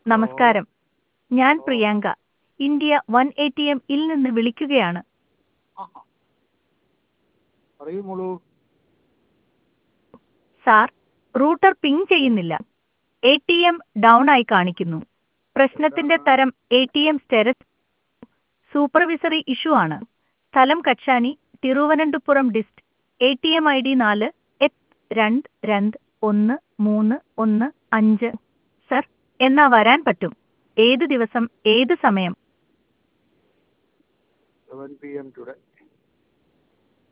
നമസ്കാരം ഞാൻ Priyanka India one A T M ഇൽ നിന്ന് വിളിക്കുകയാണ് ആഹാ പറയൂ മോളൂ സാർ റൂട്ടർ പിങ് ചെയ്യുന്നില്ല എ ടി എം ഡൗൺ ആയി കാണിക്കുന്നു പ്രശ്നത്തിന്റെ തരം A T M status supervisory issue ആണ് സ്ഥലം Kachani Thiruvananthapuram dist A T M I D നാല് എട്ട് രണ്ട് രണ്ട് ഒന്ന് മൂന്ന് ഒന്ന് അഞ്ച് സർ എന്നാ വരാൻ പറ്റും ഏത് ദിവസം ഏത് സമയം സെവൻ പി എം ടുഡേ